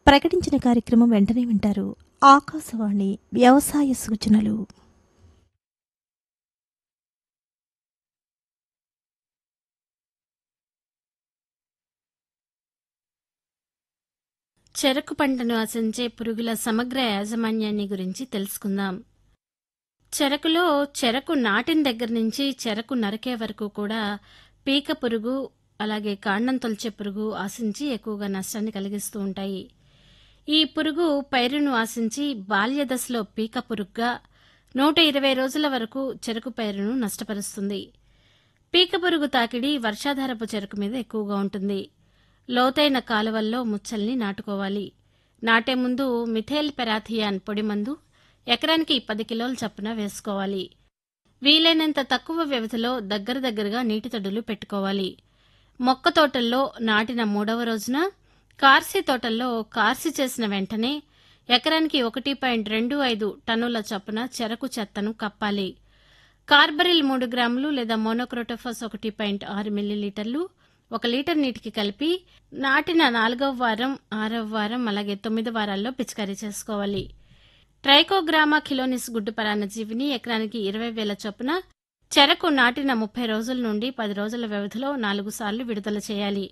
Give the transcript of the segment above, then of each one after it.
ప్రకటించిన కార్యక్రమం వెంటనే వింటారు ఆకాశవాణి వ్యవసాయ సూచనలు చెరకు పంటను ఆశించే పురుగుల సమగ్ర యాజమాన్యాన్ని గురించి తెలుసుకుందాం చెరకులో చెరకు నాటిన దగ్గర నుంచి చెరకు నరికే వరకు కూడా పీక పురుగు అలాగే కాండం తొలిచే పురుగు ఆశించి ఎక్కువగా నష్టాన్ని కలిగిస్తూ ఉంటాయి ఈ పురుగు పైరును ఆశించి బాల్య దశలో పీక పురుగుగా నూట ఇరవై రోజుల వరకు చెరకు పైరును నష్టపరుస్తుంది పీక పురుగు తాకిడి వర్షాధారపు చెరకు మీద ఎక్కువగా ఉంటుంది లోతైన కాలువల్లో ముచ్చల్ని నాటుకోవాలి నాటే ముందు మిథేల్ పెరాథియాన్ పొడి మందు ఎకరానికి పది కిలోల చప్పున వేసుకోవాలి వీలైనంత తక్కువ వ్యవధిలో దగ్గర దగ్గరగా నీటి తడులు పెట్టుకోవాలి మొక్క తోటల్లో నాటిన మూడవ రోజున కార్సి తోటల్లో కార్సి చేసిన వెంటనే ఎకరానికి ఒకటి పాయింట్ రెండు ఐదు టన్నుల చొప్పున చెరకు చెత్తను కప్పాలి కార్బరిల్ మూడు గ్రాములు లేదా మోనోక్రోటోఫాస్ ఒకటి పాయింట్ ఆరు మిల్లీలీటర్లు ఒక లీటర్ నీటికి కలిపి నాటిన నాలుగవ వారం ఆరవ వారం అలాగే తొమ్మిది వారాల్లో పిచికారీ చేసుకోవాలి ట్రైకోగ్రామా కిలోనిస్ గుడ్డు పరాన్నజీవిని ఎకరానికి ఇరవై వేల చొప్పున చెరకు నాటిన ముప్పై రోజుల నుండి పది రోజుల వ్యవధిలో నాలుగు సార్లు విడుదల చేయాలి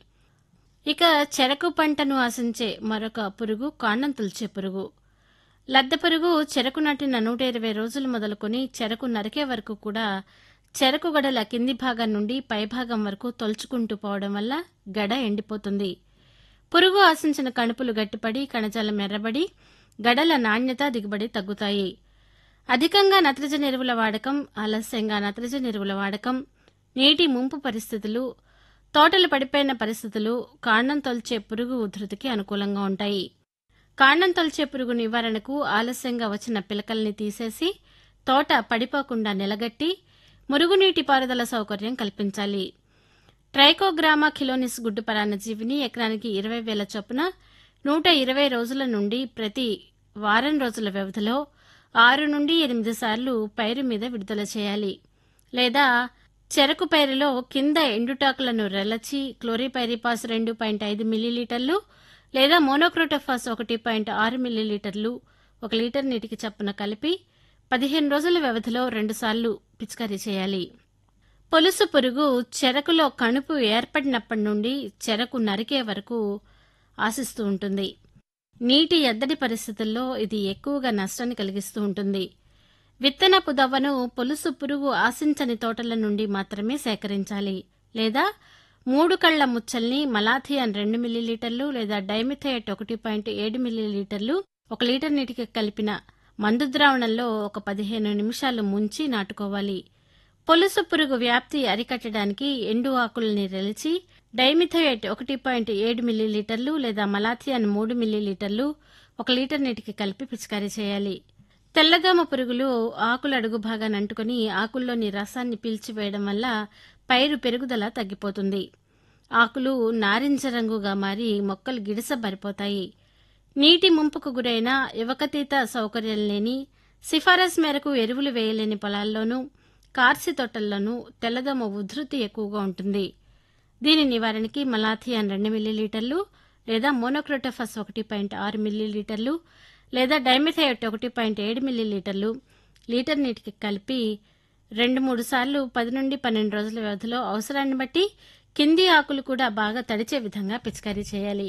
ఇక చెరకు పంటను ఆశించే మరొక పురుగు కాండం తుల్చే పురుగు లద్దె పురుగు చెరకు నాటిన నూట ఇరవై రోజులు మొదలుకొని చెరకు నరికే వరకు కూడా చెరకు గడల కింది భాగం నుండి పైభాగం వరకు తొలుచుకుంటూ పోవడం వల్ల గడ ఎండిపోతుంది పురుగు ఆశించిన కణుపులు గట్టిపడి కణజాలం ఎర్రబడి గడల నాణ్యత దిగుబడి తగ్గుతాయి అధికంగా నత్రజని ఎరువుల వాడకం ఆలస్యంగా నత్రజని ఎరువుల వాడకం నీటి ముంపు పరిస్థితులు తోటలు పడిపోయిన పరిస్థితులు కాండం తొలిచే పురుగు ఉధృతికి అనుకూలంగా ఉంటాయి కాండం తొలిచే పురుగు నివారణకు ఆలస్యంగా వచ్చిన పిలకల్ని తీసేసి తోట పడిపోకుండా నిలగట్టి మురుగునీటి పారుదల సౌకర్యం కల్పించాలి ట్రైకోగ్రామా కిలోనిస్ గుడ్డు పరాన్నజీవిని ఎకరానికి ఇరవై వేల చొప్పున నూట ఇరవై రోజుల నుండి ప్రతి వారం రోజుల వ్యవధిలో ఆరు నుండి ఎనిమిది సార్లు పైరు మీద విడుదల చేయాలి లేదా చెరకు పైరులో కింద ఎండుటాకులను రెలచి క్లోరిపైరిపాస్ రెండు పాయింట్ ఐదు మిల్లీలీటర్లు లేదా మోనోక్రోటోఫాస్ ఒకటి పాయింట్ ఆరు మిల్లీలీటర్లు ఒక లీటర్ నీటికి చప్పున కలిపి పదిహేను రోజుల వ్యవధిలో రెండుసార్లు పిచికారీ చేయాలి పొలుసు పురుగు చెరకులో కణుపు ఏర్పడినప్పటి నుండి చెరకు నరికే వరకు ఆశిస్తూ ఉంటుంది నీటి ఎద్దడి పరిస్థితుల్లో ఇది ఎక్కువగా నష్టాన్ని కలిగిస్తూ ఉంటుంది విత్తనపు దవ్వను పొలుసు పురుగు ఆశించని తోటల నుండి మాత్రమే సేకరించాలి లేదా మూడు కళ్ల ముచ్చల్ని మలాథియాన్ రెండు మిల్లీలీటర్లు లేదా డైమిథేట్ ఒకటి పాయింట్ ఏడు మిల్లీలీటర్లు ఒక లీటర్ నీటికి కలిపిన మందు ద్రావణంలో ఒక పదిహేను నిమిషాలు ముంచి నాటుకోవాలి పొలుసు పురుగు వ్యాప్తి అరికట్టడానికి ఎండు ఆకుల్ని రెలిచి డైమిథోయేట్ ఒకటి పాయింట్ ఏడు మిల్లీలీటర్లు లేదా మలాథియాన్ మూడు మిల్లీలీటర్లు ఒక లీటర్ నీటికి కలిపి పిచికారీ చేయాలి తెల్లదోమ పురుగులు ఆకుల అడుగు భాగాన్ని అంటుకుని ఆకుల్లోని రసాన్ని పీల్చివేయడం వల్ల పైరు పెరుగుదల తగ్గిపోతుంది ఆకులు నారింజ రంగుగా మారి మొక్కలు గిడసబరిపోతాయి నీటి ముంపుకు గురైన యువకతీత సౌకర్యం లేని సిఫారసు మేరకు ఎరువులు వేయలేని పొలాల్లోనూ కార్సి తోటల్లోనూ తెల్లదోమ ఉధృతి ఎక్కువగా ఉంటుంది దీని నివారణకి మలాథియాన్ రెండు మిల్లీలీటర్లు లేదా మోనోక్రోటోఫస్ ఒకటి పాయింట్ ఆరు మిల్లీలీటర్లు లేదా డైమిథైట్ ఒకటి పాయింట్ ఏడు మిల్లీలీటర్లు లీటర్ నీటికి కలిపి రెండు మూడు సార్లు పది నుండి పన్నెండు రోజుల వ్యవధిలో అవసరాన్ని బట్టి కింది ఆకులు కూడా బాగా తడిచే విధంగా పిచికారీ చేయాలి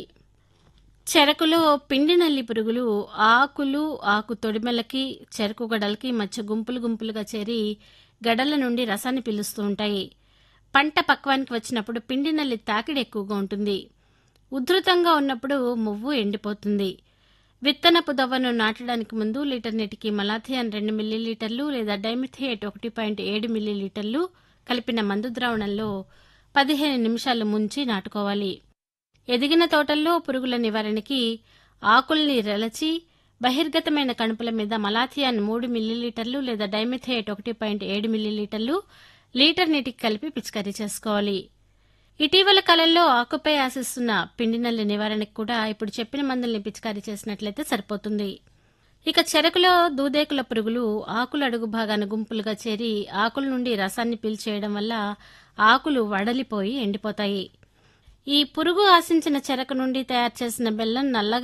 చెరకులో పిండి నల్లి పురుగులు ఆకులు ఆకు తొడిమెలకి చెరకు గడలకి మధ్య గుంపులు గుంపులుగా చేరి గడల నుండి రసాన్ని పీలుస్తూ ఉంటాయి పంట పక్వానికి వచ్చినప్పుడు పిండి నల్లి తాకిడి ఎక్కువగా ఉంటుంది ఉధృతంగా ఉన్నప్పుడు మువ్వు ఎండిపోతుంది విత్తనపు దవ్వను నాటడానికి ముందు లీటర్ నీటికి మలాథియాన్ రెండు మిల్లీలీటర్లు లేదా డైమిథియేట్ ఒకటి పాయింట్ ఏడు మిల్లీలీటర్లు కలిపిన మందు ద్రావణంలో పదిహేను నిమిషాలు ముంచి నాటుకోవాలి ఎదిగిన తోటల్లో పురుగుల నివారణకి ఆకుల్ని రెలచి బహిర్గతమైన కణుపుల మీద మలాథియాన్ మూడు మిల్లీలీటర్లు లేదా డైమిథేట్ ఒకటి పాయింట్ ఏడు మిల్లీలీటర్లు లీటర్ నీటికి కలిపి పిచికారీ చేసుకోవాలి ఇటీవల కాలంలో ఆకుపై ఆశిస్తున్న పిండి నల్లి నివారణకు కూడా ఇప్పుడు చెప్పిన మందుల్ని పిచికారీ చేసినట్లయితే సరిపోతుంది ఇక చెరకులో దూదేకుల పురుగులు ఆకుల అడుగు భాగాన గుంపులుగా చేరి ఆకుల నుండి రసాన్ని పీల్చేయడం వల్ల ఆకులు వడలిపోయి ఎండిపోతాయి ఈ పురుగు ఆశించిన చెరకు నుండి తయారు చేసిన బెల్లం నల్లగా